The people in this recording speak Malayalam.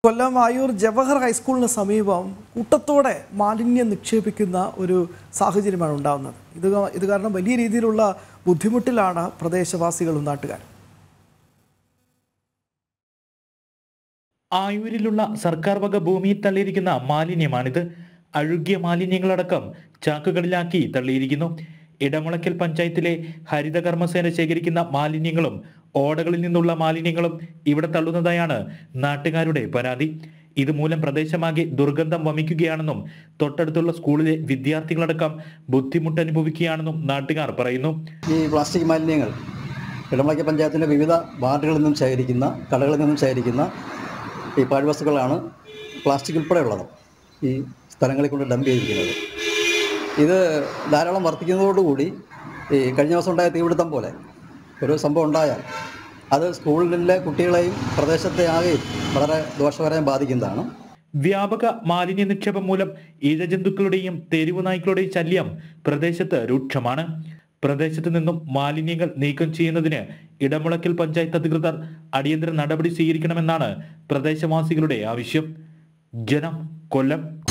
കൊല്ലം ആയൂർ ജവഹർ ഹൈസ്കൂളിന് സമീപം കൂട്ടത്തോടെ മാലിന്യം നിക്ഷേപിക്കുന്ന ഒരു സാഹചര്യമാണ് ഉണ്ടാകുന്നത് ഇത് കാ- ഇത് കാരണം വലിയ രീതിയിലുള്ള ബുദ്ധിമുട്ടിലാണ് പ്രദേശവാസികളും നാട്ടുകാരും ആയൂരിലുള്ള സർക്കാർ വക ഭൂമിയിൽ തള്ളിയിരിക്കുന്ന മാലിന്യമാണിത് അഴുകിയ മാലിന്യങ്ങളടക്കം ചാക്കുകളിലാക്കി തള്ളിയിരിക്കുന്നു ഇടമുളയ്ക്കൽ പഞ്ചായത്തിലെ ഹരിതകർമ്മസേന ശേഖരിക്കുന്ന മാലിന്യങ്ങളും ഓടകളിൽ നിന്നുള്ള മാലിന്യങ്ങളും ഇവിടെ തള്ളുന്നതായാണ് നാട്ടുകാരുടെ പരാതി ഇതുമൂലം പ്രദേശമാകെ ദുർഗന്ധം വമിക്കുകയാണെന്നും തൊട്ടടുത്തുള്ള സ്കൂളിലെ വിദ്യാർത്ഥികളടക്കം ബുദ്ധിമുട്ട് അനുഭവിക്കുകയാണെന്നും നാട്ടുകാർ പറയുന്നു ഈ പ്ലാസ്റ്റിക് മാലിന്യങ്ങൾ ഇടമളയ്ക്ക പഞ്ചായത്തിൻ്റെ വിവിധ വാർഡുകളിൽ നിന്നും ശേഖരിക്കുന്ന കടകളിൽ നിന്നും ശേഖരിക്കുന്ന ഈ പാഴ്വസ്തുക്കളാണ് പ്ലാസ്റ്റിക് ഉൾപ്പെടെയുള്ളത് ഈ സ്ഥലങ്ങളിൽ കൊണ്ട് ഡംപ് ചെയ്തിരിക്കുന്നത് ഇത് ധാരാളം വർദ്ധിക്കുന്നതോടുകൂടി ഈ കഴിഞ്ഞ ദിവസം ഉണ്ടായ തീപിടുത്തം പോലെ ഒരു സംഭവം ഉണ്ടായാൽ അത് സ്കൂളിലെ കുട്ടികളെയും പ്രദേശത്തെ ആകെയും വളരെ ദോഷകരമായി ബാധിക്കുന്നതാണ് വ്യാപക മാലിന്യ നിക്ഷേപം മൂലം ഇഴജന്തുക്കളുടെയും തെരുവു നായ്ക്കളുടെയും ശല്യം പ്രദേശത്ത് രൂക്ഷമാണ് പ്രദേശത്ത് നിന്നും മാലിന്യങ്ങൾ നീക്കം ചെയ്യുന്നതിന് ഇടമുളക്കൽ പഞ്ചായത്ത് അധികൃതർ അടിയന്തര നടപടി സ്വീകരിക്കണമെന്നാണ് പ്രദേശവാസികളുടെ ആവശ്യം ജനം കൊല്ലം